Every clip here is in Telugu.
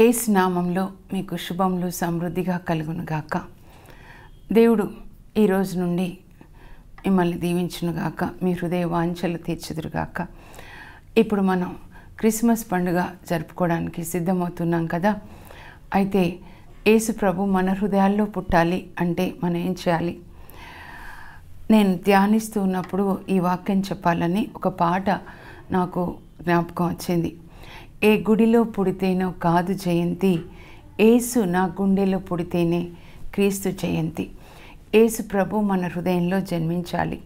ఏసు నామంలో మీకు శుభములు సమృద్ధిగా కలుగునుగాక దేవుడు ఈ రోజు నుండి మిమ్మల్ని దీవించునుగాక మీ హృదయ వాంఛలు తీర్చుదురుగాక ఇప్పుడు మనం క్రిస్మస్ పండుగ జరుపుకోవడానికి సిద్ధమవుతున్నాం కదా అయితే యేసు ప్రభు మన హృదయాల్లో పుట్టాలి అంటే మనం ఏం చేయాలి నేను ధ్యానిస్తూ ఉన్నప్పుడు ఈ వాక్యం చెప్పాలని ఒక పాట నాకు జ్ఞాపకం వచ్చింది ఏ గుడిలో పుడితేనో కాదు జయంతి ఏసు నా గుండెలో పుడితేనే క్రీస్తు జయంతి ఏసు ప్రభు మన హృదయంలో జన్మించాలి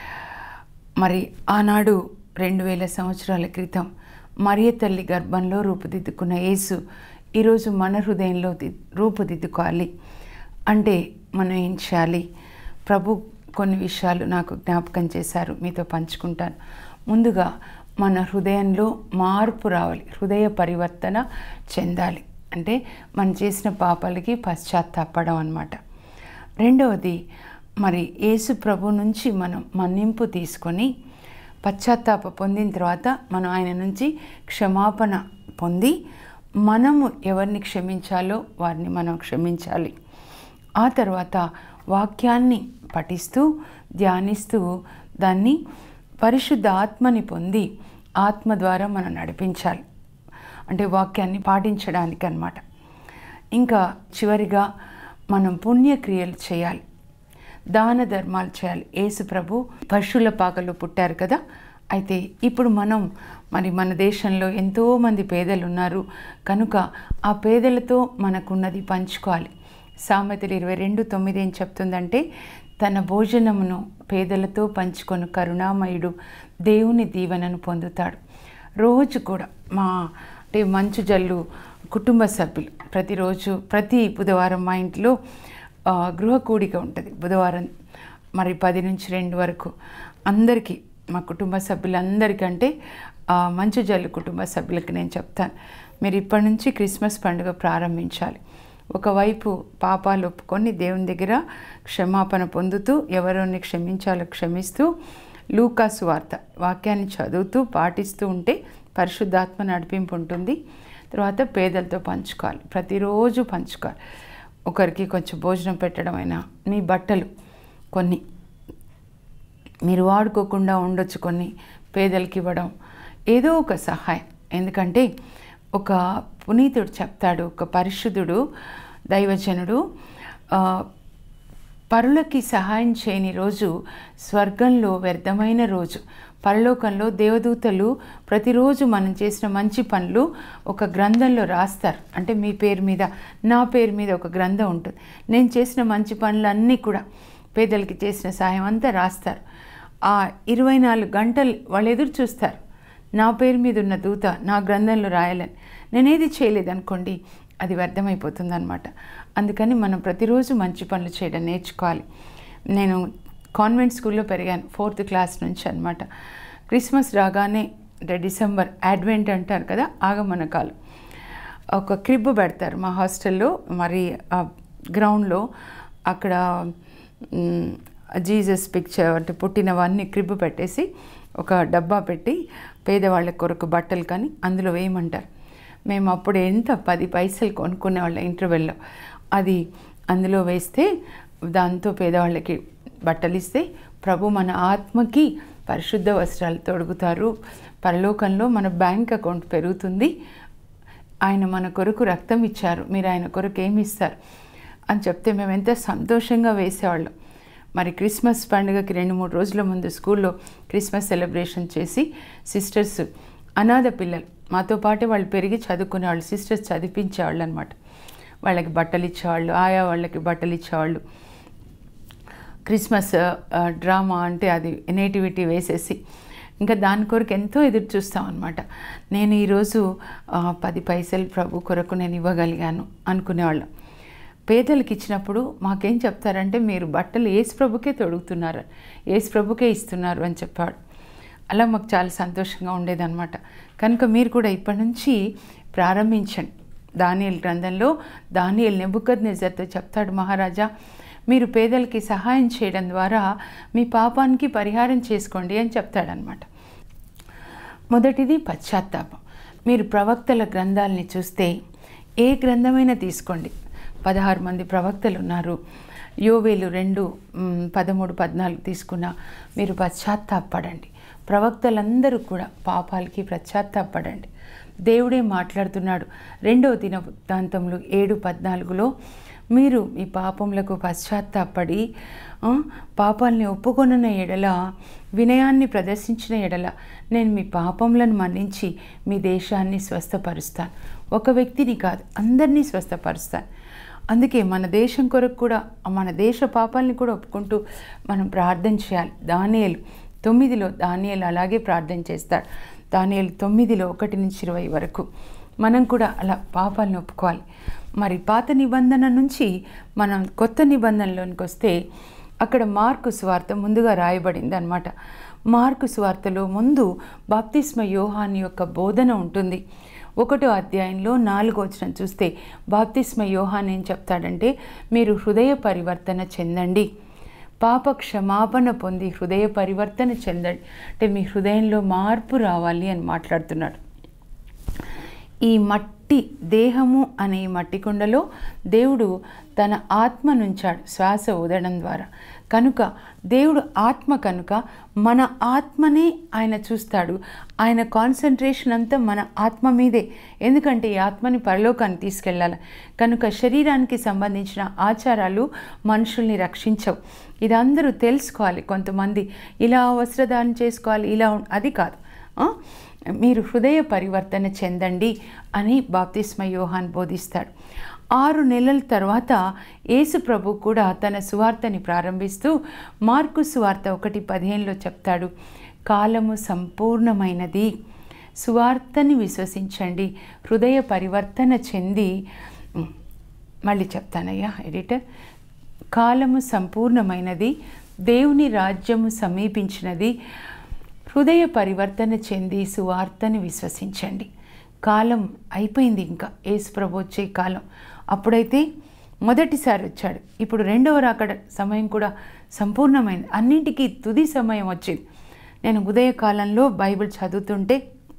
మరి ఆనాడు రెండు వేల సంవత్సరాల క్రితం మరియ తల్లి గర్భంలో రూపుదిద్దుకున్న యేసు ఈరోజు మన హృదయంలో ది- రూపుదిద్దుకోవాలి అంటే మనం ఏం చేయాలి ప్రభు కొన్ని విషయాలు నాకు జ్ఞాపకం చేశారు మీతో పంచుకుంటాను ముందుగా మన హృదయంలో మార్పు రావాలి హృదయ పరివర్తన చెందాలి అంటే మనం చేసిన పాపాలకి పశ్చాత్తాపడం అన్నమాట రెండవది మరి యేసు ప్రభు నుంచి మనం మన్నింపు తీసుకొని పశ్చాత్తాప పొందిన తర్వాత మనం ఆయన నుంచి క్షమాపణ పొంది మనము ఎవరిని క్షమించాలో వారిని మనం క్షమించాలి ఆ తర్వాత వాక్యాన్ని పఠిస్తూ ధ్యానిస్తూ దాన్ని పరిశుద్ధ ఆత్మని పొంది ఆత్మ ద్వారా మనం నడిపించాలి అంటే వాక్యాన్ని పాటించడానికి అన్నమాట ఇంకా చివరిగా మనం పుణ్యక్రియలు చేయాలి దాన ధర్మాలు చేయాలి యేసు ప్రభు పశువుల పాకలో పుట్టారు కదా అయితే ఇప్పుడు మనం మరి మన దేశంలో ఎంతోమంది పేదలు ఉన్నారు కనుక ఆ పేదలతో మనకున్నది పంచుకోవాలి సామెతలు ఇరవై రెండు తొమ్మిది ఏం చెప్తుందంటే తన భోజనమును పేదలతో పంచుకొని కరుణామయుడు దేవుని దీవెనను పొందుతాడు రోజు కూడా మా అంటే మంచు జల్లు కుటుంబ సభ్యులు ప్రతిరోజు ప్రతి బుధవారం మా ఇంట్లో ఆ, గృహ కూడిక ఉంటుంది బుధవారం మరి పది నుంచి రెండు వరకు అందరికీ మా కుటుంబ సభ్యులందరికంటే ఆ, మంచు జల్లు కుటుంబ సభ్యులకి నేను చెప్తాను మీరు ఇప్పటి నుంచి క్రిస్మస్ పండుగ ప్రారంభించాలి ఒకవైపు పాపాలు ఒప్పుకొని దేవుని దగ్గర క్షమాపణ పొందుతూ ఎవరిని క్షమించాలో క్షమిస్తూ లూకాసు వార్త వాక్యాన్ని చదువుతూ పాటిస్తూ ఉంటే పరిశుద్ధాత్మ నడిపింపు ఉంటుంది తర్వాత పేదలతో పంచుకోవాలి ప్రతిరోజు పంచుకోవాలి ఒకరికి కొంచెం భోజనం పెట్టడం అయినా మీ బట్టలు కొన్ని మీరు వాడుకోకుండా ఉండొచ్చు కొన్ని పేదలకి ఇవ్వడం ఏదో ఒక సహాయం ఎందుకంటే ఒక పునీతుడు చెప్తాడు ఒక పరిశుద్ధుడు దైవజనుడు ఆ, పరులకి సహాయం చేయని రోజు స్వర్గంలో వ్యర్థమైన రోజు పరలోకంలో దేవదూతలు ప్రతిరోజు మనం చేసిన మంచి పనులు ఒక గ్రంథంలో రాస్తారు అంటే మీ పేరు మీద నా పేరు మీద ఒక గ్రంథం ఉంటుంది నేను చేసిన మంచి పనులన్నీ కూడా పేదలకి చేసిన సహాయం అంతా రాస్తారు ఆ ఇరవై నాలుగు గంటలు వాళ్ళు ఎదురు చూస్తారు నా పేరు మీద ఉన్న దూత నా గ్రంథంలో రాయాలని నేనేది చేయలేదనుకోండి అది వ్యర్థమైపోతుంది అనమాట అందుకని మనం ప్రతిరోజు మంచి పనులు చేయడం నేర్చుకోవాలి నేను కాన్వెంట్ స్కూల్లో పెరిగాను ఫోర్త్ క్లాస్ నుంచి అనమాట క్రిస్మస్ రాగానే అంటే డిసెంబర్ అడ్వెంట్ అంటారు కదా ఆగమన కాలం ఒక క్రిబ్ పెడతారు మా హాస్టల్లో మరి ఆ గ్రౌండ్లో అక్కడ మ్, జీసస్ పిక్చర్ అంటే పుట్టినవన్నీ క్రిబ్ పెట్టేసి ఒక డబ్బా పెట్టి పేదవాళ్ళ కొరకు బట్టలు కానీ అందులో వేయమంటారు మేము అప్పుడు ఎంత పది పైసలు కొనుక్కునే వాళ్ళ ఇంటర్వెల్లో అది అందులో వేస్తే దాంతో పేదవాళ్ళకి బట్టలు ఇస్తే ప్రభు మన ఆత్మకి పరిశుద్ధ వస్త్రాలు తొడుగుతారు పరలోకంలో మన బ్యాంక్ అకౌంట్ పెరుగుతుంది ఆయన మన కొరకు రక్తం ఇచ్చారు మీరు ఆయన కొరకు ఏమి ఇస్తారు అని చెప్తే మేము ఎంత సంతోషంగా వేసేవాళ్ళం మరి క్రిస్మస్ పండుగకి రెండు మూడు రోజుల ముందు స్కూల్లో క్రిస్మస్ సెలబ్రేషన్ చేసి సిస్టర్స్ అనాథ పిల్లలు మాతో పాటే వాళ్ళు పెరిగి చదువుకునేవాళ్ళు సిస్టర్స్ చదివించేవాళ్ళు అనమాట వాళ్ళకి బట్టలు ఇచ్చేవాళ్ళు ఆయా వాళ్ళకి బట్టలు ఇచ్చేవాళ్ళు క్రిస్మస్ ఆ, డ్రామా అంటే అది నేటివిటీ వేసేసి ఇంకా దాని కొరకు ఎంతో ఎదురు చూస్తాం అనమాట నేను ఈరోజు ఆ, పది పైసలు ప్రభు కొరకు నేను ఇవ్వగలిగాను అనుకునేవాళ్ళం పేదలకు ఇచ్చినప్పుడు మాకేం చెప్తారంటే మీరు బట్టలు ఏసు ప్రభుకే తొడుగుతున్నారు ఏసు ప్రభుకే ఇస్తున్నారు అని చెప్పాడు అలా మాకు చాలా సంతోషంగా ఉండేదన్నమాట కనుక మీరు కూడా ఇప్పటి నుంచి ప్రారంభించండి దానియల్ గ్రంథంలో దానియల్ నెబుకద్ నిజర్తో చెప్తాడు మహారాజా మీరు పేదలకి సహాయం చేయడం ద్వారా మీ పాపానికి పరిహారం చేసుకోండి అని చెప్తాడనమాట మొదటిది పశ్చాత్తాపం మీరు ప్రవక్తల గ్రంథాలని చూస్తే ఏ గ్రంథమైనా తీసుకోండి పదహారు మంది ప్రవక్తలు ఉన్నారు యోవేలు రెండు మ్, పదమూడు పద్నాలుగు తీసుకున్న మీరు పశ్చాత్తాపడండి ప్రవక్తలందరూ కూడా పాపాలకి పశ్చాత్తాపడండి దేవుడే మాట్లాడుతున్నాడు రెండవ దిన వృత్తాంతంలో ఏడు పద్నాలుగులో మీరు మీ పాపములకు పశ్చాత్తాపడి ఆ, పాపాలని ఒప్పుకొన్న ఎడల వినయాన్ని ప్రదర్శించిన ఎడల నేను మీ పాపములను మన్నించి మీ దేశాన్ని స్వస్థపరుస్తాను ఒక వ్యక్తిని కాదు అందరినీ స్వస్థపరుస్తాను అందుకే మన దేశం కొరకు కూడా మన దేశ పాపాలని కూడా ఒప్పుకుంటూ మనం ప్రార్థన చేయాలి దానియేలు తొమ్మిదిలో దానియేలు అలాగే ప్రార్థన చేస్తాడు దానియేలు తొమ్మిదిలో ఒకటి నుంచి ఇరవై వరకు మనం కూడా అలా పాపాలను ఒప్పుకోవాలి మరి పాత నిబంధన నుంచి మనం కొత్త నిబంధనలోనికి వస్తే అక్కడ మార్కు స్వార్థ ముందుగా రాయబడింది అనమాట మార్కు స్వార్థలో ముందు బాప్తిస్మ యోహాన్ యొక్క బోధన ఉంటుంది ఒకటో అధ్యాయంలో నాలుగో వచనం చూస్తే బాప్తిస్మ యోహాన్ ఏం చెప్తాడంటే మీరు హృదయ పరివర్తన చెందండి పాప క్షమాపణ పొంది హృదయ పరివర్తన చెందండి అంటే మీ హృదయంలో మార్పు రావాలి అని మాట్లాడుతున్నాడు ఈ మట్టి దేహము అనే ఈ మట్టి కుండలో దేవుడు తన ఆత్మ నుంచాడు శ్వాస ఊదడం ద్వారా కనుక దేవుడు ఆత్మ కనుక మన ఆత్మనే ఆయన చూస్తాడు ఆయన కాన్సన్ట్రేషన్ అంతా మన ఆత్మ మీదే ఎందుకంటే ఈ ఆత్మని పరలోకాన్ని తీసుకెళ్ళాలి కనుక శరీరానికి సంబంధించిన ఆచారాలు మనుషుల్ని రక్షించవు ఇది అందరూ తెలుసుకోవాలి కొంతమంది ఇలా వస్త్రదానం చేసుకోవాలి ఇలా ఉం- అది కాదు ఆ? మీరు హృదయ పరివర్తన చెందండి అని బాప్తిస్మ యోహాన్ బోధిస్తాడు ఆరు నెలల తర్వాత యేసు ప్రభు కూడా తన సువార్తని ప్రారంభిస్తూ మార్కు సువార్త ఒకటి పదిహేనులో చెప్తాడు కాలము సంపూర్ణమైనది సువార్తని విశ్వసించండి హృదయ పరివర్తన చెంది ఉమ్, మళ్ళీ చెప్తానయ్యా ఎడిటర్ కాలము సంపూర్ణమైనది దేవుని రాజ్యము సమీపించినది హృదయ పరివర్తన చెంది సువార్తని విశ్వసించండి కాలం అయిపోయింది ఇంకా యేసు ప్రభు వచ్చే కాలం అప్పుడైతే మొదటిసారి వచ్చాడు ఇప్పుడు రెండవ రాకడ సమయం కూడా సంపూర్ణమైంది అన్నింటికీ తుది సమయం వచ్చింది నేను ఉదయకాలంలో బైబిల్ చదువుతుంటే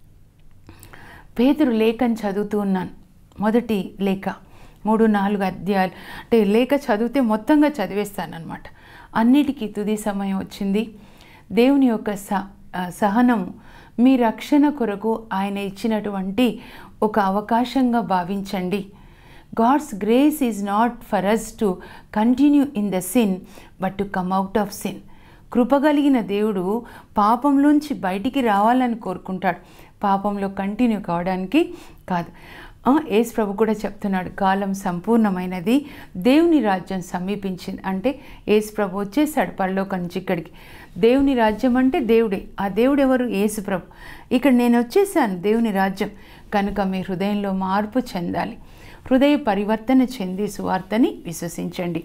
పేతురు లేఖని చదువుతూ ఉన్నాను మొదటి లేఖ మూడు నాలుగు అధ్యాయాలు అంటే లేఖ చదివితే మొత్తంగా చదివేస్తానమాట అన్నిటికీ తుది సమయం వచ్చింది దేవుని యొక్క స ఆ, సహనం మీ రక్షణ కొరకు ఆయన ఇచ్చినటువంటి ఒక అవకాశంగా భావించండి God's grace is not for us to continue in the sin but to come out of sin కృపగలిగిన దేవుడు పాపంలోంచి బయటికి రావాలని కోరుకుంటాడు పాపంలో కంటిన్యూ కావడానికి కాదు ఆ, యేసు ప్రభు కూడా చెప్తున్నాడు కాలం సంపూర్ణమైనది దేవుని రాజ్యం సమీపించింది అంటే యేసు ప్రభు వచ్చేసాడు పరలోకం నుంచి ఇక్కడికి దేవుని రాజ్యం అంటే దేవుడే ఆ దేవుడు ఎవరు యేసు ప్రభు ఇక్కడ నేను వచ్చేసాను దేవుని రాజ్యం కనుక మీ హృదయంలో మార్పు చెందాలి హృదయ పరివర్తన చెంది సువార్తని విశ్వసించండి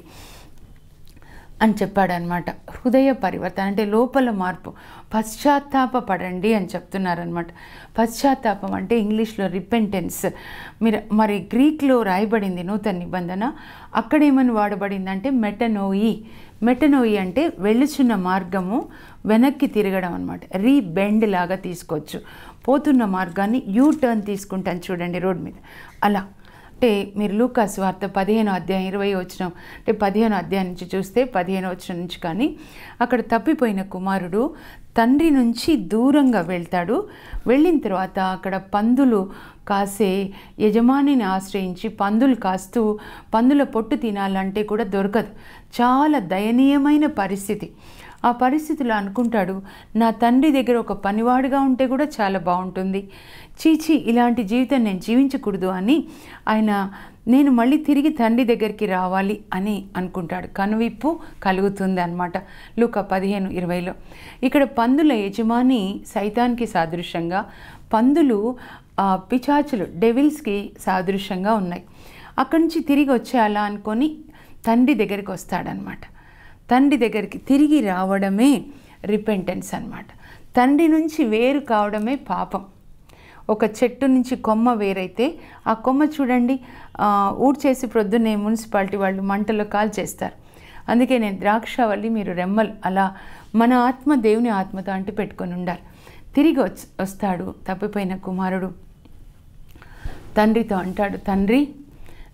అని చెప్పాడనమాట హృదయ పరివర్తన అంటే లోపల మార్పు పశ్చాత్తాప పడండి అని చెప్తున్నారనమాట పశ్చాత్తాపం అంటే ఇంగ్లీష్లో రిపెంటెన్స్ మీరు మరి గ్రీక్లో రాయబడింది నూతన నిబంధన అక్కడ ఏమని వాడబడింది అంటే మెటనోయి మెటనోయి అంటే వెళ్ళుచున్న మార్గము వెనక్కి తిరగడం అనమాట రీబెండ్ లాగా తీసుకోవచ్చు పోతున్న మార్గాన్ని యూ టర్న్ తీసుకుంటాను చూడండి రోడ్ మీద అలా అంటే మీరు లూకాస్ వార్త పదిహేను అధ్యాయం ఇరవై వచ్చిన అంటే పదిహేను అధ్యాయం నుంచి చూస్తే పదిహేను వచ్చిన నుంచి కానీ అక్కడ తప్పిపోయిన కుమారుడు తండ్రి నుంచి దూరంగా వెళ్తాడు వెళ్ళిన తర్వాత అక్కడ పందులు కాసే యజమానిని ఆశ్రయించి పందులు కాస్తూ పందుల పొట్టు తినాలంటే కూడా దొరకదు చాలా దయనీయమైన పరిస్థితి ఆ పరిస్థితిలో అనుకుంటాడు నా తండ్రి దగ్గర ఒక పనివాడుగా ఉంటే కూడా చాలా బాగుంటుంది చీచి ఇలాంటి జీవితం నేను జీవించకూడదు అని ఆయన నేను మళ్ళీ తిరిగి తండ్రి దగ్గరికి రావాలి అని అనుకుంటాడు కనువిప్పు కలుగుతుంది అనమాట లూక పదిహేను ఇరవైలో ఇక్కడ పందుల యజమాని సైతానికి సాదృశ్యంగా పందులు ఆ, పిచాచులు డెవిల్స్కి సాదృశ్యంగా ఉన్నాయి అక్కడి నుంచి తిరిగి వచ్చేయాలా అనుకొని తండ్రి దగ్గరికి వస్తాడనమాట తండ్రి దగ్గరికి తిరిగి రావడమే రిపెంటెన్స్ అన్నమాట తండ్రి నుంచి వేరు కావడమే పాపం ఒక చెట్టు నుంచి కొమ్మ వేరైతే ఆ కొమ్మ చూడండి ఆ, ఊడ్చేసి ప్రొద్దున్నే మున్సిపాలిటీ వాళ్ళు మంటలో కాల్ చేస్తారు అందుకే నేను ద్రాక్షవల్లి మీరు రెమ్మలు అలా మన ఆత్మ దేవుని ఆత్మతో అంటి పెట్టుకొని ఉండాలి తిరిగి వచ్- వస్తాడు తప్పిపోయిన కుమారుడు తండ్రితో అంటాడు తండ్రి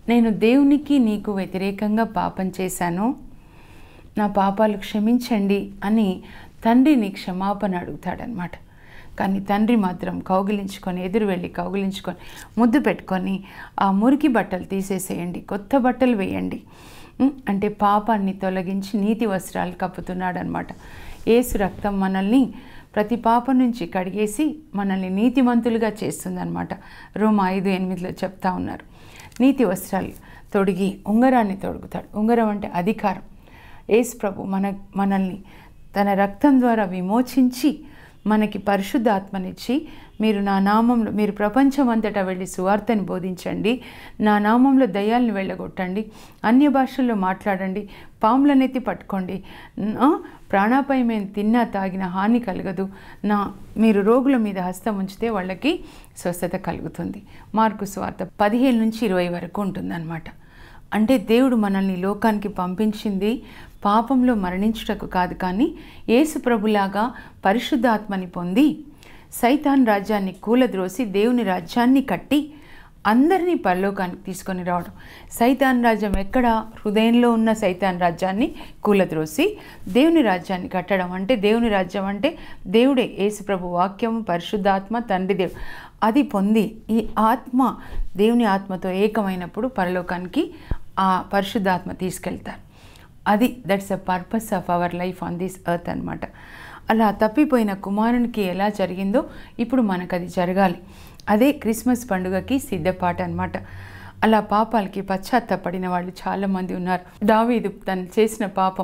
నేను దేవునికి నీకు వ్యతిరేకంగా పాపం చేశాను నా పాపాలు క్షమించండి అని తండ్రిని క్షమాపణ అడుగుతాడనమాట కానీ తండ్రి మాత్రం కౌగిలించుకొని ఎదురు వెళ్ళి కౌగిలించుకొని ముద్దు పెట్టుకొని ఆ మురికి బట్టలు తీసేసేయండి కొత్త బట్టలు వేయండి ఉం? అంటే పాపాన్ని తొలగించి నీతి వస్త్రాలు కప్పుతున్నాడనమాట ఏసు రక్తం మనల్ని ప్రతి పాపం నుంచి కడిగేసి మనల్ని నీతిమంతులుగా చేస్తుందన్నమాట రోమ ఐదు ఎనిమిదిలో చెప్తా ఉన్నారు నీతి వస్త్రాలు తొడిగి ఉంగరాన్ని తొడుగుతాడు ఉంగరం అంటే అధికారం యేసు ప్రభు మన మనల్ని తన రక్తం ద్వారా విమోచించి మనకి పరిశుద్ధాత్మనిచ్చి మీరు నా నామంలో మీరు ప్రపంచమంతటా వెళ్ళి సువార్తని బోధించండి నా నామంలో దయ్యాలను వెళ్ళగొట్టండి అన్య భాషల్లో మాట్లాడండి పాములనెత్తి పట్టుకోండి నా ప్రాణాపాయమైన తిన్నా తాగిన హాని కలగదు నా మీరు రోగుల మీద హస్తం ఉంచితే వాళ్ళకి స్వస్థత కలుగుతుంది మార్కు స్వార్థ పదిహేను నుంచి ఇరవై వరకు ఉంటుందన్నమాట అంటే దేవుడు మనల్ని లోకానికి పంపించింది పాపంలో మరణించుటకు కాదు కానీ యేసు ప్రభులాగా పరిశుద్ధాత్మని పొంది సైతాన్ రాజ్యాన్ని కూలద్రోసి దేవుని రాజ్యాన్ని కట్టి అందరినీ పరలోకానికి తీసుకొని రావడం సైతాన్ రాజ్యం ఎక్కడ హృదయంలో ఉన్న సైతాన్ రాజ్యాన్ని కూలద్రోసి దేవుని రాజ్యాన్ని కట్టడం అంటే దేవుని రాజ్యం అంటే దేవుడే యేసు ప్రభు వాక్యము పరిశుద్ధాత్మ తండ్రి దేవు అది పొంది ఈ ఆత్మ దేవుని ఆత్మతో ఏకమైనప్పుడు పరలోకానికి ఆ పరిశుద్ధాత్మ తీసుకెళ్తారు అది that's a purpose of our life on this earth అనమాట అలా తప్పిపోయిన కుమారునికి ఎలా జరిగిందో ఇప్పుడు మనకు అది జరగాలి అదే క్రిస్మస్ పండుగకి సిద్ధపాట అనమాట అలా పాపాలకి పశ్చాత్తపడిన వాళ్ళు చాలామంది ఉన్నారు దావీదు తను చేసిన పాపం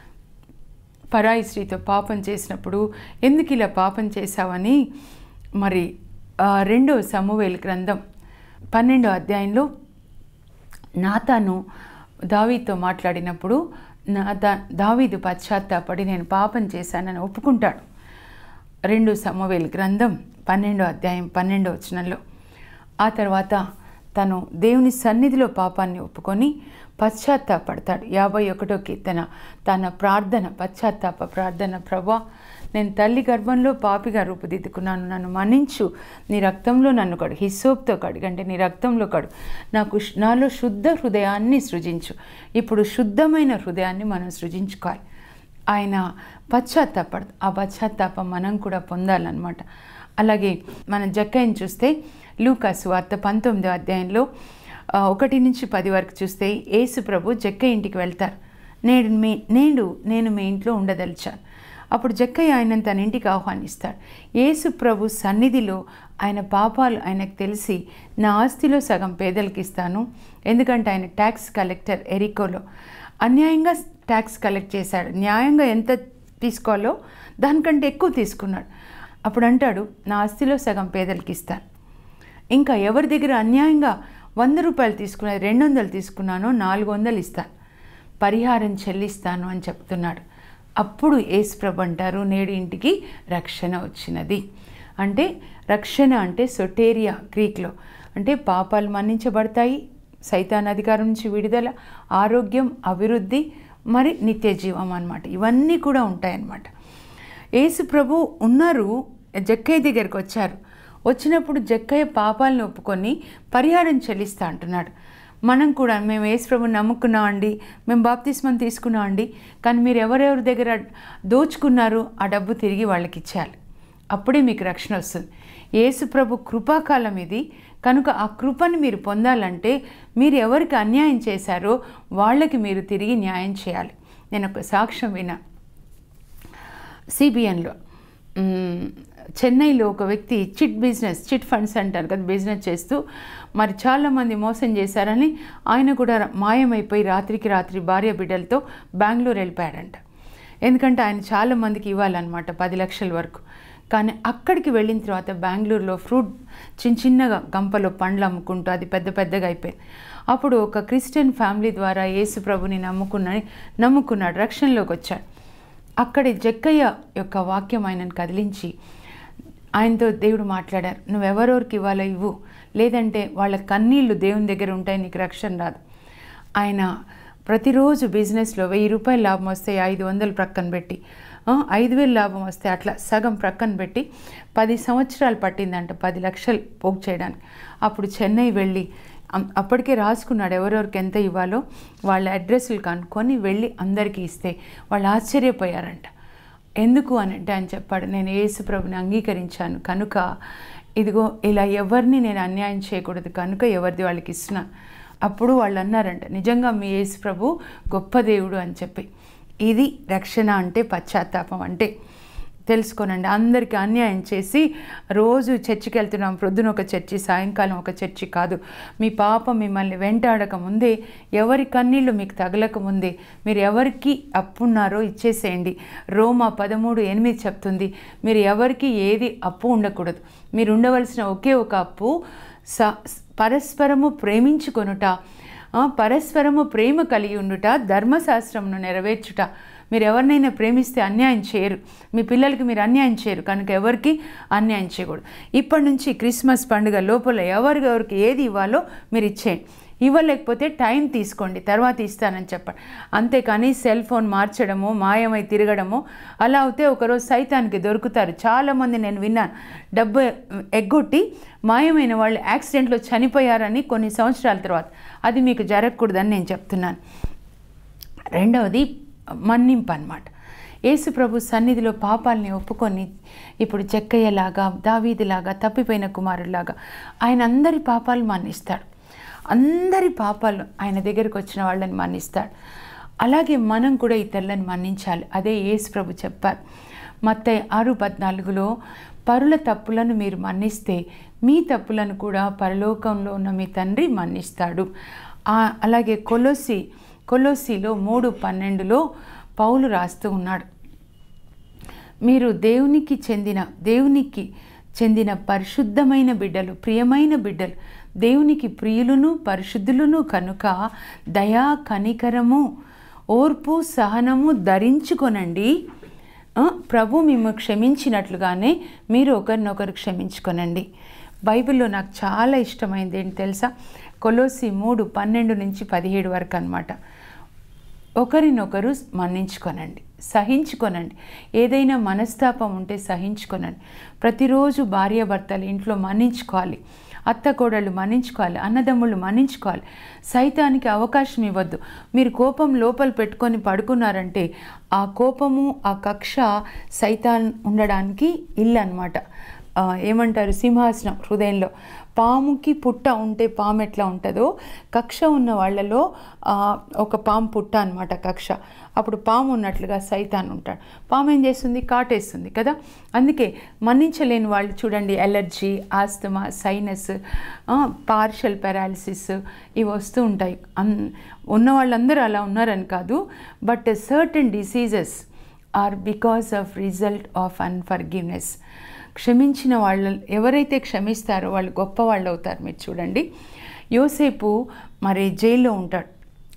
పరాయి స్త్రీతో పాపం చేసినప్పుడు ఎందుకు ఇలా పాపం చేశావని మరి ఆ, రెండో సమూవేలు గ్రంథం పన్నెండో అధ్యాయంలో నాతాను దావీతో మాట్లాడినప్పుడు నాతా దావీదు పశ్చాత్తాపడి నేను పాపం చేశానని ఒప్పుకుంటాడు రెండు సమవేలు గ్రంథం పన్నెండో అధ్యాయం పన్నెండో వచనంలో ఆ తర్వాత తను దేవుని సన్నిధిలో పాపాన్ని ఒప్పుకొని పశ్చాత్తాపడతాడు యాభై ఒకటో కీర్తన తన ప్రార్థన పశ్చాత్తాప ప్రార్థన ప్రభా నేను తల్లి గర్భంలో పాపిగా రూపుదిద్దుకున్నాను నన్ను మన్నించు నీ రక్తంలో నన్ను కడు హిస్సోప్తో కడుగంటే నీ రక్తంలో కడు నాకు శు- నాలో శుద్ధ హృదయాన్ని సృజించు ఇప్పుడు శుద్ధమైన హృదయాన్ని మనం సృజించుకోవాలి ఆయన పశ్చాత్తాపడ ఆ పశ్చాత్తాపం మనం కూడా పొందాలన్నమాట అలాగే మన జక్కయ్యని చూస్తే లూకాసు వార్త పంతొమ్మిదో అధ్యాయంలో ఆ, ఒకటి నుంచి పది వరకు చూస్తే యేసు ప్రభు జక్కయ్య ఇంటికి వెళ్తారు నేడు మీ నేడు నేను మీ ఇంట్లో ఉండదలిచాను అప్పుడు జక్కయ్య ఆయన తన ఇంటికి ఆహ్వానిస్తాడు యేసు ప్రభు సన్నిధిలో ఆయన పాపాలు ఆయనకు తెలిసి నా ఆస్తిలో సగం పేదలకు ఇస్తాను ఎందుకంటే ఆయన ట్యాక్స్ కలెక్టర్ ఎరికోలో అన్యాయంగా ట్యాక్స్ కలెక్ట్ చేశాడు న్యాయంగా ఎంత తీసుకోవాలో దానికంటే ఎక్కువ తీసుకున్నాడు అప్పుడు అంటాడు నా ఆస్తిలో సగం పేదలకు ఇస్తాను ఇంకా ఎవరి దగ్గర అన్యాయంగా వంద రూపాయలు తీసుకున్నది రెండు వందలు తీసుకున్నానో నాలుగు వందలు ఇస్తాను పరిహారం చెల్లిస్తాను అని చెప్తున్నాడు అప్పుడు యేసుప్రభు అంటారు నేడు ఇంటికి రక్షణ వచ్చినది అంటే రక్షణ అంటే సొటేరియా గ్రీక్లో అంటే పాపాలు మన్నించబడతాయి సైతాన్ అధికారం నుంచి విడుదల ఆరోగ్యం అభివృద్ధి మరి నిత్య జీవం అన్నమాట ఇవన్నీ కూడా ఉంటాయన్నమాట యేసు ప్రభు ఉన్నారు జక్కయ్య దగ్గరికి వచ్చారు వచ్చినప్పుడు జక్కయ్య పాపాలను ఒప్పుకొని పరిహారం చెల్లిస్తా అంటున్నాడు మనం కూడా మేము యేసు ప్రభు నమ్ముకున్నాం అండి మేము బాప్తిస్మం తీసుకున్నాం అండి కానీ మీరు ఎవరెవరి దగ్గర దోచుకున్నారు ఆ డబ్బు తిరిగి వాళ్ళకి ఇచ్చేయాలి అప్పుడే మీకు రక్షణ వస్తుంది యేసు ప్రభు కృపాకాలం ఇది కనుక ఆ కృపని మీరు పొందాలంటే మీరు ఎవరికి అన్యాయం చేశారో వాళ్ళకి మీరు తిరిగి న్యాయం చేయాలి నేను ఒక సాక్ష్యం విన్నా సిబిఎన్లో మ్, చెన్నైలో ఒక వ్యక్తి చిట్ బిజినెస్ చిట్ ఫండ్స్ అంటారు కదా బిజినెస్ చేస్తూ మరి చాలామంది మోసం చేశారని ఆయన కూడా మాయమైపోయి రాత్రికి రాత్రి భార్య బిడ్డలతో బెంగళూరు వెళ్ళిపోయాడంట ఎందుకంటే ఆయన చాలా మందికి ఇవ్వాలన్నమాట పది లక్షల వరకు కానీ అక్కడికి వెళ్ళిన తర్వాత బెంగళూరులో ఫ్రూట్ చిన్న చిన్నగా గంపలో పండ్లు అమ్ముకుంటూ అది పెద్ద పెద్దగా అయిపోయింది అప్పుడు ఒక క్రిస్టియన్ ఫ్యామిలీ ద్వారా యేసు ప్రభుని నమ్ముకున్న నమ్ముకున్నాడు రక్షణలోకి వచ్చాడు అక్కడి జక్కయ్య యొక్క వాక్యం ఆయనను కదిలించి ఆయనతో దేవుడు మాట్లాడారు నువ్వెవరెవరికి ఇవ్వాలో ఇవ్వు లేదంటే వాళ్ళ కన్నీళ్లు దేవుని దగ్గర ఉంటాయి నీకు రక్షణ రాదు ఆయన ప్రతిరోజు బిజినెస్లో వెయ్యి రూపాయలు లాభం వస్తే ఐదు వందలు ప్రక్కన పెట్టి ఆ, ఐదు వేలు లాభం వస్తే అట్లా సగం ప్రక్కన పెట్టి పది సంవత్సరాలు పట్టిందంట పది లక్షలు పోగు చేయడానికి అప్పుడు చెన్నై వెళ్ళి అం- అప్పటికే రాసుకున్నాడు ఎవరెవరికి ఎంత ఇవ్వాలో వాళ్ళ అడ్రస్లు కనుక్కొని వెళ్ళి అందరికీ ఇస్తే వాళ్ళు ఆశ్చర్యపోయారంట ఎందుకు అని అంటే ఆయన చెప్పాడు నేను యేసు ప్రభుని అంగీకరించాను కనుక ఇదిగో ఇలా ఎవరిని నేను అన్యాయం చేయకూడదు కనుక ఎవరిది వాళ్ళకి ఇస్తున్నాను అప్పుడు వాళ్ళు అన్నారంట నిజంగా మీ యేసు ప్రభు గొప్ప దేవుడు అని చెప్పి ఇది రక్షణ అంటే పశ్చాత్తాపం అంటే తెలుసుకోనండి అందరికీ అన్యాయం చేసి రోజు చర్చికి వెళ్తున్నాం ప్రొద్దున ఒక చర్చి సాయంకాలం ఒక చర్చి కాదు మీ పాపం మిమ్మల్ని వెంటాడక ముందే ఎవరి కన్నీళ్ళు మీకు తగలక ముందే మీరు ఎవరికి అప్పున్నారో ఇచ్చేసేయండి రోమా పదమూడు ఎనిమిది చెప్తుంది మీరు ఎవరికి ఏది అప్పు ఉండకూడదు మీరు ఉండవలసిన ఒకే ఒక అప్పు స పరస్పరము ప్రేమించుకొనుట ఆ, పరస్పరము ప్రేమ కలిగి ఉండుట ధర్మశాస్త్రమును నెరవేర్చుట మీరు ఎవరినైనా ప్రేమిస్తే అన్యాయం చేయరు మీ పిల్లలకి మీరు అన్యాయం చేయరు కనుక ఎవరికి అన్యాయం చేయకూడదు ఇప్పటి నుంచి క్రిస్మస్ పండుగ లోపల ఎవరికి ఎవరికి ఏది ఇవ్వాలో మీరు ఇచ్చేయండి ఇవ్వలేకపోతే టైం తీసుకోండి తర్వాత ఇస్తానని చెప్పండి అంతేకాని సెల్ ఫోన్ మార్చడము మాయమై తిరగడము అలా అవుతే ఒకరోజు సైతానికి దొరుకుతారు చాలామంది నేను విన్నాను డబ్బు ఎగ్గొట్టి మాయమైన వాళ్ళు యాక్సిడెంట్లో చనిపోయారని కొన్ని సంవత్సరాల తర్వాత అది మీకు జరగకూడదని నేను చెప్తున్నాను రెండవది మన్నింపు అన్నమాట యేసు ప్రభు సన్నిధిలో పాపాలని ఒప్పుకొని ఇప్పుడు చెక్కయ్యలాగా దావీదిలాగా తప్పిపోయిన కుమారులాగా ఆయన అందరి పాపాలు మన్నిస్తాడు అందరి పాపాలు ఆయన దగ్గరికి వచ్చిన వాళ్ళని మన్నిస్తాడు అలాగే మనం కూడా ఇతరులను మన్నించాలి అదే యేసు ప్రభు చెప్పారు మత్తయి ఆరు పద్నాలుగులో పరుల తప్పులను మీరు మన్నిస్తే మీ తప్పులను కూడా పరలోకంలో ఉన్న మీ తండ్రి మన్నిస్తాడు ఆ- అలాగే కొలోసి కొలోసిలో మూడు పన్నెండులో పౌలు రాస్తూ ఉన్నాడు మీరు దేవునికి చెందిన దేవునికి చెందిన పరిశుద్ధమైన బిడ్డలు ప్రియమైన బిడ్డలు దేవునికి ప్రియులును పరిశుద్ధులను కనుక దయా కనికరము ఓర్పు సహనము ధరించుకొనండి ఆ, ప్రభు మిమ్ము క్షమించినట్లుగానే మీరు ఒకరినొకరు క్షమించుకొనండి బైబిల్లో నాకు చాలా ఇష్టమైంది ఏంటి తెలుసా కొలోసి మూడు పన్నెండు నుంచి పదిహేడు వరకు అనమాట ఒకరినొకరు మన్నించుకొనండి సహించుకొనండి ఏదైనా మనస్తాపం ఉంటే సహించుకొనండి ప్రతిరోజు భార్యాభర్తలు ఇంట్లో మన్నించుకోవాలి అత్త కోడళ్ళు మన్నించుకోవాలి అన్నదమ్ముళ్ళు మన్నించుకోవాలి సైతానికి అవకాశం ఇవ్వద్దు మీరు కోపం లోపల పెట్టుకొని పడుకున్నారంటే ఆ కోపము ఆ కక్ష సైతాన్ ఉండడానికి ఇల్లు అనమాట ఆ, ఏమంటారు సింహాసనం హృదయంలో పాముకి పుట్ట ఉంటే పాము ఎట్లా ఉంటుందో కక్ష ఉన్న వాళ్ళలో ఆ, ఒక పాము పుట్ట అనమాట కక్ష అప్పుడు పాము ఉన్నట్లుగా సైతాన్ ఉంటాడు పాము ఏం చేస్తుంది కాటేస్తుంది కదా అందుకే మన్నించలేని వాళ్ళు చూడండి allergy asthma sinus partial paralysis ఇవి వస్తూ ఉంటాయి అన్ ఉన్న వాళ్ళందరూ అలా ఉన్నారని కాదు but certain diseases are because of result of unforgiveness క్షమించిన వాళ్ళు ఎవరైతే క్షమిస్తారో వాళ్ళు గొప్ప వాళ్ళు అవుతారు మీరు చూడండి యోసేపు మరి జైల్లో ఉంటాడు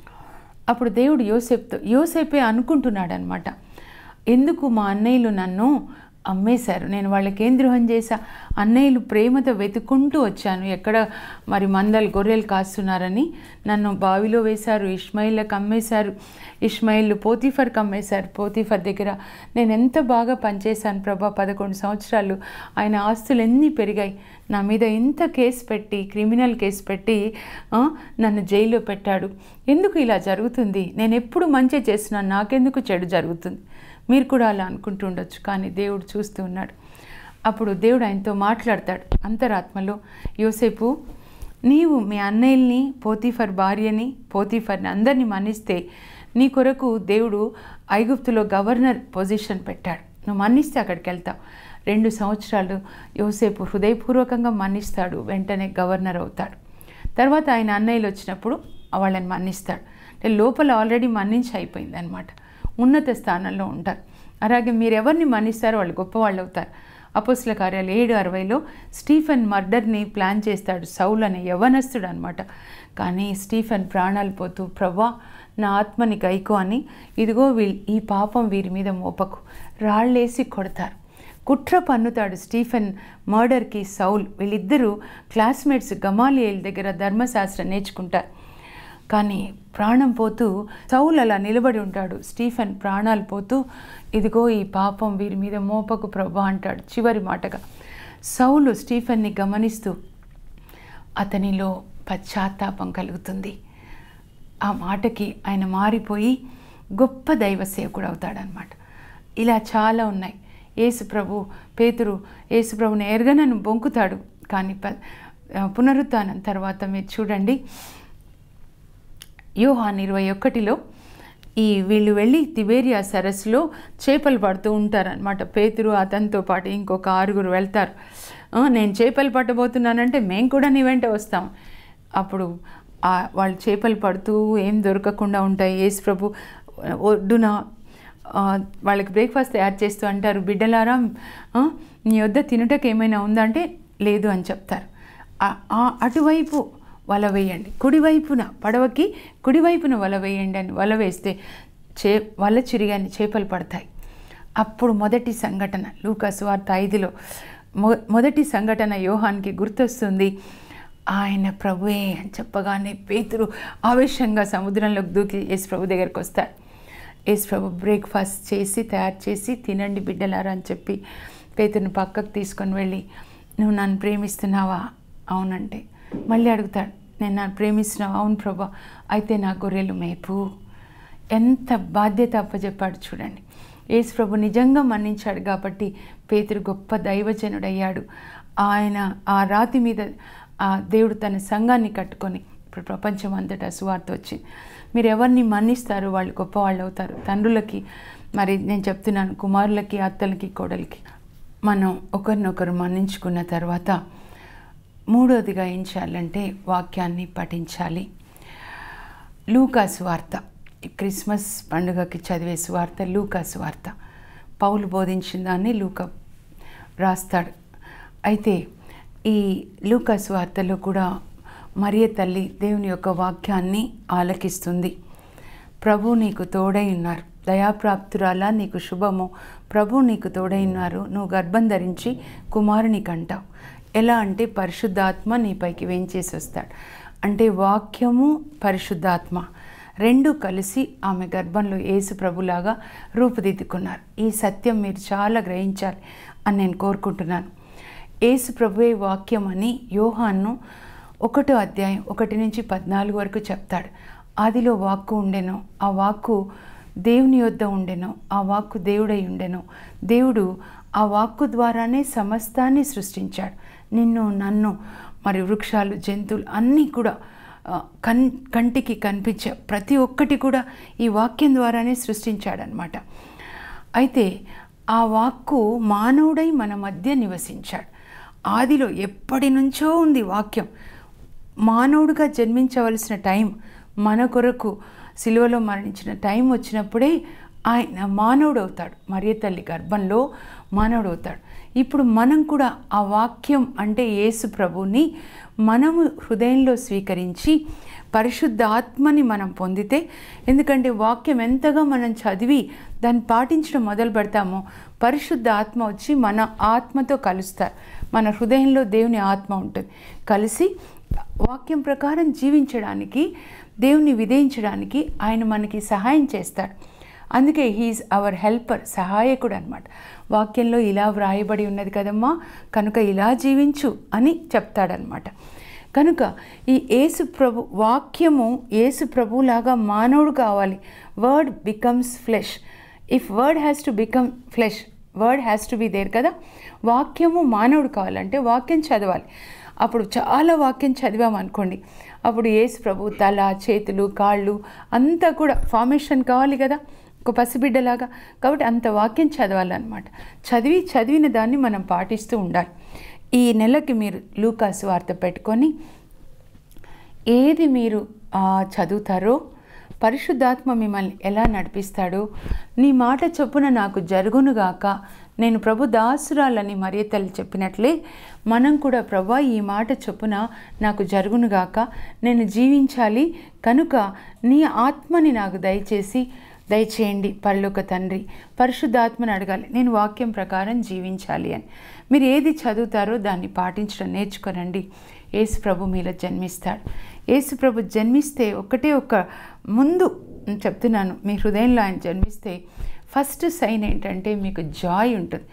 అప్పుడు దేవుడు యోసేపుతో యోసేపే అనుకుంటున్నాడు అనమాట ఎందుకు మా అన్నయ్యలు నన్ను అమ్మేశారు నేను వాళ్ళకి ఏం ద్రోహం చేశా అన్నయ్యలు ప్రేమతో వెతుక్కుంటూ వచ్చాను ఎక్కడ మరి మందలు గొర్రెలు కాస్తున్నారని నన్ను బావిలో వేశారు ఇష్మాయిల్కి అమ్మేశారు ఇష్మాయిల్ పోతీఫర్కి అమ్మేశారు పోతీఫర్ దగ్గర నేను ఎంత బాగా పనిచేశాను ప్రభా పదకొండు సంవత్సరాలు ఆయన ఆస్తులు ఎన్ని పెరిగాయి నా మీద ఇంత కేసు పెట్టి క్రిమినల్ కేసు పెట్టి ఆ, నన్ను జైల్లో పెట్టాడు ఎందుకు ఇలా జరుగుతుంది నేను ఎప్పుడు మంచి చేస్తున్నాను నాకెందుకు చెడు జరుగుతుంది మీరు కూడా అలా అనుకుంటూ ఉండొచ్చు కానీ దేవుడు చూస్తూ ఉన్నాడు అప్పుడు దేవుడు ఆయనతో మాట్లాడతాడు అంతరాత్మలో యోసేపు నీవు మీ అన్నయ్యల్ని పోతీఫర్ భార్యని పోతీఫర్ని అందరినీ మన్నిస్తే నీ కొరకు దేవుడు ఐగుప్తులో గవర్నర్ పొజిషన్ పెట్టాడు నువ్వు మన్నిస్తే అక్కడికి వెళ్తావు రెండు సంవత్సరాలు యోసేపు హృదయపూర్వకంగా మన్నిస్తాడు వెంటనే గవర్నర్ అవుతాడు తర్వాత ఆయన అన్నయ్యలు వచ్చినప్పుడు వాళ్ళని మన్నిస్తాడు అంటే లోపల ఆల్రెడీ మన్నించి అయిపోయింది అనమాట ఉన్నత స్థానంలో ఉంటారు అలాగే మీరు ఎవరిని మన్నిస్తారో వాళ్ళు గొప్పవాళ్ళు అవుతారు అపోస్ల కార్యాలు ఏడు అరవైలో స్టీఫెన్ మర్డర్ని ప్లాన్ చేస్తాడు సౌల్ అనే యవనస్తుడు అనమాట కానీ స్టీఫెన్ ప్రాణాలు పోతూ ప్రవ్వా నా ఆత్మని గైకో అని ఇదిగో వీ ఈ పాపం వీరి మీద మోపకు రాళ్ళేసి కొడతారు కుట్ర పన్నుతాడు స్టీఫెన్ మర్డర్కి సౌల్ వీళ్ళిద్దరూ క్లాస్మేట్స్ గమాలియల్ దగ్గర ధర్మశాస్త్రం నేర్చుకుంటారు కానీ ప్రాణం పోతూ సౌల్ అలా నిలబడి ఉంటాడు స్టీఫెన్ ప్రాణాలు పోతూ ఇదిగో ఈ పాపం వీరి మీద మోపకు ప్రభా అంటాడు చివరి మాటగా సౌలు స్టీఫెన్ని గమనిస్తూ అతనిలో పశ్చాత్తాపం కలుగుతుంది ఆ మాటకి ఆయన మారిపోయి గొప్ప దైవ సేవకుడు అవుతాడనమాట ఇలా చాలా ఉన్నాయి యేసు ప్రభు పేతురు యేసు ప్రభుని ఎరగనను బొంకుతాడు కానీ ప పునరుత్థానం తర్వాత మీరు చూడండి యోహాన్ ఇరవై ఒకటిలో ఈ వీళ్ళు వెళ్ళి తిబేరియా సరస్సులో చేపలు పడుతూ ఉంటారనమాట పేతురు అతనితో పాటు ఇంకొక ఆరుగురు వెళ్తారు "ఆ, నేను చేపలు పట్టబోతున్నానంటే మేము కూడా నీ వెంట వస్తాం అప్పుడు ఆ వాళ్ళు చేపలు పడుతూ ఏం దొరకకుండా ఉంటాయి యేసు ప్రభు ఒడ్డున ఆ, వాళ్ళకి బ్రేక్ఫాస్ట్ తయారు చేస్తూ అంటారు బిడ్డలారా ఆ, నీ వద్ద తినుటకు ఏమైనా ఉందంటే లేదు అని చెప్తారు ఆ- ఆ అటువైపు వల వేయండి కుడివైపున పడవకి కుడివైపున వల వేయండి అని వల వేస్తే చే వల చిరిగాని చేపలు పడతాయి అప్పుడు మొదటి సంఘటన లూకాసు వార్త ఐదులో మొ మొదటి సంఘటన యోహాన్కి గుర్తొస్తుంది ఆయన ప్రభువే అని చెప్పగానే పేతురు ఆవేశంగా సముద్రంలోకి దూకి యేసు ప్రభు దగ్గరికి వస్తాడు యేసు ప్రభు బ్రేక్ఫాస్ట్ చేసి తయారు చేసి తినండి బిడ్డలారా అని చెప్పి పేతురుని పక్కకు తీసుకొని వెళ్ళి నువ్వు నన్ను ప్రేమిస్తున్నావా అవునంటే మళ్ళీ అడుగుతాడు నేను నన్ను ప్రేమిస్తున్నావా అవును ప్రభా అయితే నా గొర్రెలు మేపు ఎంత బాధ్యత అప్పచెప్పాడు చూడండి యేసు ప్రభు నిజంగా మన్నించాడు కాబట్టి పేతురు గొప్ప దైవజనుడయ్యాడు ఆయన ఆ రాతి మీద ఆ దేవుడు తన సంఘాన్ని కట్టుకొని ఇప్పుడు ప్రపంచం అంతటా సువార్త వచ్చింది మీరు ఎవరిని మన్నిస్తారో వాళ్ళు గొప్పవాళ్ళు అవుతారు తండ్రులకి మరి నేను చెప్తున్నాను కుమారులకి అత్తలకి కోడలికి మనం ఒకరినొకరు మన్నించుకున్న తర్వాత మూడోదిగా ఏం చేయాలంటే వాక్యాన్ని పఠించాలి లూకా సువార్త ఈ క్రిస్మస్ పండుగకి చదివే సువార్త లూకా సువార్త పౌలు బోధించిన దాన్ని లూకా రాస్తాడు అయితే ఈ లూకా సువార్తలో కూడా మరియ తల్లి దేవుని యొక్క వాక్యాన్ని ఆలకిస్తుంది ప్రభు నీకు తోడై ఉన్నారు దయాప్రాప్తురాలా నీకు శుభము ప్రభు నీకు తోడై ఉన్నారు నువ్వు గర్భం ధరించి కుమారుని కంటావు ఎలా అంటే పరిశుద్ధాత్మ నీపైకి వేంచేసి వస్తాడు అంటే వాక్యము పరిశుద్ధాత్మ రెండు కలిసి ఆమె గర్భంలో యేసు ప్రభులాగా రూపుదిద్దుకున్నారు ఈ సత్యం మీరు చాలా గ్రహించాలి అని నేను కోరుకుంటున్నాను యేసు ప్రభువే వాక్యం అని యోహాన్ను ఒకటో అధ్యాయం ఒకటి నుంచి పద్నాలుగు వరకు చెప్తాడు ఆదిలో వాక్కు ఉండెను ఆ వాక్కు దేవుని యొద్ద ఉండెను ఆ వాక్కు దేవుడై ఉండెను దేవుడు ఆ వాక్కు ద్వారానే సమస్తాన్ని సృష్టించాడు నిన్ను నన్ను మరి వృక్షాలు జంతువులు అన్నీ కూడా ఆ, కన్ కంటికి కనిపించే ప్రతి ఒక్కటి కూడా ఈ వాక్యం ద్వారానే సృష్టించాడనమాట అయితే ఆ వాక్కు మానవుడై మన మధ్య నివసించాడు ఆదిలో ఎప్పటి నుంచో ఉంది వాక్యం మానవుడిగా జన్మించవలసిన టైం మన కొరకు సిలువలో మరణించిన టైం వచ్చినప్పుడే ఆయన మానవుడు అవుతాడు మరియ తల్లి గర్భంలో మానవుడు అవుతాడు ఇప్పుడు మనం కూడా ఆ వాక్యం అంటే యేసు ప్రభుని మనము హృదయంలో స్వీకరించి పరిశుద్ధ ఆత్మని మనం పొందితే ఎందుకంటే వాక్యం ఎంతగా మనం చదివి దాన్ని పాటించడం మొదలు పెడతామో పరిశుద్ధ ఆత్మ వచ్చి మన ఆత్మతో కలుస్తారు మన హృదయంలో దేవుని ఆత్మ ఉంటుంది కలిసి వాక్యం ప్రకారం జీవించడానికి దేవుని విధేయించడానికి ఆయన మనకి సహాయం చేస్తాడు అందుకే హీఈస్ అవర్ హెల్పర్ సహాయకుడు అనమాట వాక్యంలో ఇలా వ్రాయబడి ఉన్నది కదమ్మా కనుక ఇలా జీవించు అని చెప్తాడనమాట కనుక ఈ యేసు ప్రభు వాక్యము యేసు ప్రభులాగా మానవుడు కావాలి word becomes flesh if word has to become flesh word has to be there కదా వాక్యము మానవుడు కావాలంటే వాక్యం చదవాలి అప్పుడు చాలా వాక్యం చదివామనుకోండి అప్పుడు యేసు ప్రభు తల చేతులు కాళ్ళు అంతా కూడా ఫార్మేషన్ కావాలి కదా ఒక పసిబిడ్డలాగా కాబట్టి అంత వాక్యం చదవాలన్నమాట చదివి చదివిన దాన్ని మనం పాటిస్తూ ఉండాలి ఈ నెలకి మీరు లూకాసు వార్త పెట్టుకొని ఏది మీరు ఆ, చదువుతారో పరిశుద్ధాత్మ మిమ్మల్ని ఎలా నడిపిస్తాడో నీ మాట చొప్పున నాకు జరుగునుగాక నేను ప్రభు దాసురాలని మరియ తల్లి చెప్పినట్లే మనం కూడా ప్రభా ఈ మాట చొప్పున నాకు జరుగునుగాక నేను జీవించాలి కనుక నీ ఆత్మని నాకు దయచేసి దయచేయండి పరలోక తండ్రి పరిశుద్ధాత్మని అడగాలి నేను వాక్యం ప్రకారం జీవించాలి అని మీరు ఏది చదువుతారో దాన్ని పాటించడం నేర్చుకోనండి యేసు ప్రభు మీలో జన్మిస్తాడు యేసు ప్రభు జన్మిస్తే ఒకటే ఒక ముందు నేను చెప్తున్నాను మీ హృదయంలో ఆయన జన్మిస్తే ఫస్ట్ సైన్ ఏంటంటే మీకు జాయ్ ఉంటుంది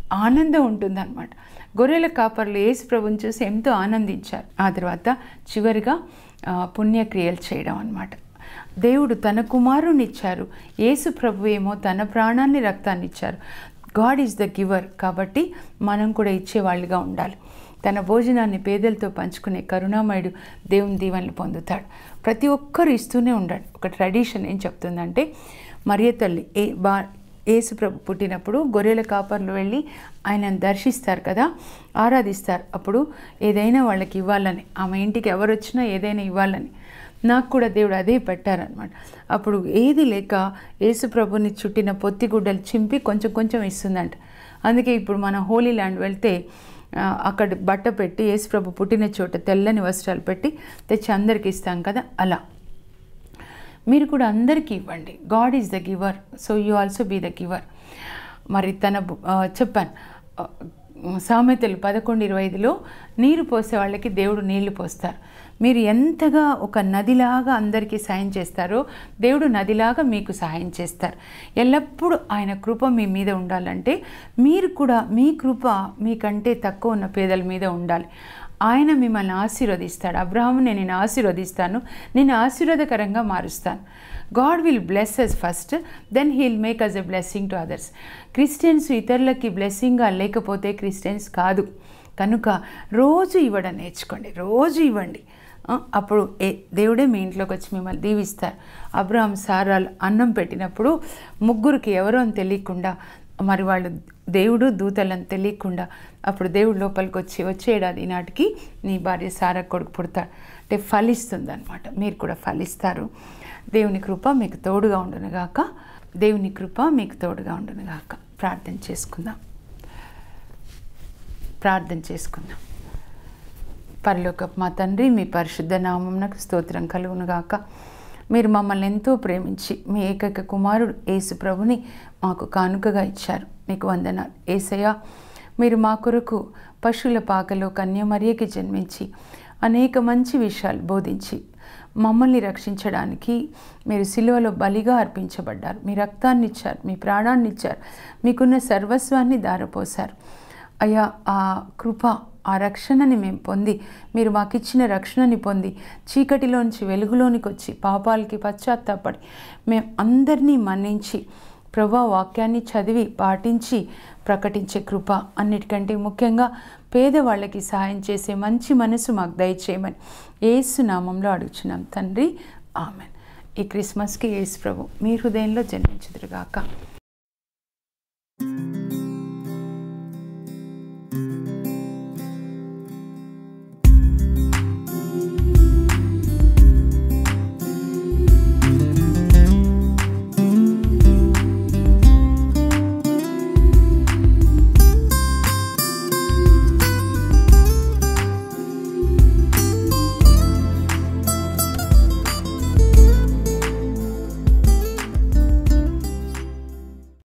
ఆనందం ఉంటుందన్నమాట గొర్రెల కాపర్లు యేసు ప్రభుని చూసి ఎంతో ఆనందించారు ఆ తర్వాత చివరిగా ఆ, పుణ్యక్రియలు చేయడం అన్నమాట దేవుడు తన కుమారుని ఇచ్చారు యేసు ప్రభు ఏమో తన ప్రాణాన్ని రక్తాన్ని ఇచ్చారు గాడ్ ఈజ్ ద గివర్ కాబట్టి మనం కూడా ఇచ్చేవాళ్ళుగా ఉండాలి తన భోజనాన్ని పేదలతో పంచుకునే కరుణామయుడు దేవుని దీవెనలు పొందుతాడు ప్రతి ఒక్కరు ఇస్తూనే ఉండాలి ఒక ట్రెడిషన్ ఏం చెప్తుందంటే మరియ తల్లి ఏ బా యేసు ప్రభు పుట్టినప్పుడు గొర్రెల కాపర్లు వెళ్ళి ఆయనను దర్శిస్తారు కదా ఆరాధిస్తారు అప్పుడు ఏదైనా వాళ్ళకి ఇవ్వాలని ఆమె ఇంటికి ఎవరు వచ్చినా ఏదైనా ఇవ్వాలని నాకు కూడా దేవుడు అదే పెట్టారనమాట అప్పుడు ఏది లేక యేసు ప్రభుని చుట్టిన పొత్తి గుడ్డలు చింపి కొంచెం కొంచెం ఇస్తుందంట అందుకే ఇప్పుడు మనం హోలీ ల్యాండ్ వెళ్తే ఆ, అక్కడ బట్ట పెట్టి యేసు ప్రభు పుట్టిన చోట తెల్లని వస్త్రాలు పెట్టి తెచ్చి అందరికి ఇస్తాం కదా అలా మీరు కూడా అందరికీ ఇవ్వండి God is the giver so you also be the giver మరి తన బు- ఆ, చెప్పాను ఆ, సామెతలు పదకొండు ఇరవై ఐదులో నీరు పోసే వాళ్ళకి దేవుడు నీళ్లు పోస్తారు మీరు ఎంతగా ఒక నదిలాగా అందరికీ సాయం చేస్తారో దేవుడు నదిలాగా మీకు సహాయం చేస్తారు ఎల్లప్పుడూ ఆయన కృప మీ మీద ఉండాలంటే మీరు కూడా మీ కృప మీకంటే తక్కువ ఉన్న పేదల మీద ఉండాలి ఆయన మిమ్మల్ని ఆశీర్వదిస్తాడు అబ్రహాముని నేను ఆశీర్వదిస్తాను నేను ఆశీర్వాదకరంగా మారుస్తాను God will bless us first then heal make us a blessing to others Christians ఇతరులకి బ్లెస్సింగ్గా లేకపోతే క్రిస్టియన్స్ కాదు కనుక రోజు ఇవ్వడం నేర్చుకోండి రోజు ఇవ్వండి ఆ, అప్పుడు ఏ దేవుడే మీ ఇంట్లోకి వచ్చి మిమ్మల్ని దీవిస్తారు అబ్రహాం సారాలు అన్నం పెట్టినప్పుడు ముగ్గురికి ఎవరో అని తెలియకుండా మరి వాళ్ళు దేవుడు దూతలని తెలియకుండా అప్పుడు దేవుడు లోపలికి వచ్చి వచ్చే ఏడాది నాటికి నీ భార్య సారా కొడుకు పుడతాడు అంటే ఫలిస్తుంది అనమాట మీరు కూడా ఫలిస్తారు దేవుని కృప మీకు తోడుగా ఉండునుగాక దేవుని కృప మీకు తోడుగా ఉండునుగాక ప్రార్థన చేసుకుందాం ప్రార్థన చేసుకుందాం పరలోకపు మా తండ్రి మీ పరిశుద్ధ నామమునకు స్తోత్రం కలుగునుగాక మీరు మమ్మల్ని ఎంతో ప్రేమించి మీ ఏకైక కుమారుడు యేసు ప్రభుని మాకు కానుకగా ఇచ్చారు మీకు వందనాలు ఏసయ్య మీరు మా కొరకు పశువుల పాకలో కన్యమరియకి జన్మించి అనేక మంచి విషయాలు బోధించి మమ్మల్ని రక్షించడానికి మీరు సిలువలో బలిగా అర్పించబడ్డారు మీ రక్తాన్ని ఇచ్చారు మీ ప్రాణాన్ని ఇచ్చారు మీకున్న సర్వస్వాన్ని దారపోశారు అయ్యా ఆ కృప ఆ రక్షణని మేము పొంది మీరు మాకు ఇచ్చిన రక్షణని పొంది చీకటిలోంచి వెలుగులోనికి వచ్చి పాపాలకి పశ్చాత్తాపడి మేము అందరినీ మన్నించి ప్రభా వాక్యాన్ని చదివి పాటించి ప్రకటించే కృప అన్నిటికంటే ముఖ్యంగా పేదవాళ్ళకి సహాయం చేసే మంచి మనసు మాకు దయచేయమని ఏసు నామంలో అడుగుచున్నాం తండ్రి ఆమెన్ ఈ క్రిస్మస్కి యేసు ప్రభు మీ హృదయంలో జన్మించుదురుగాక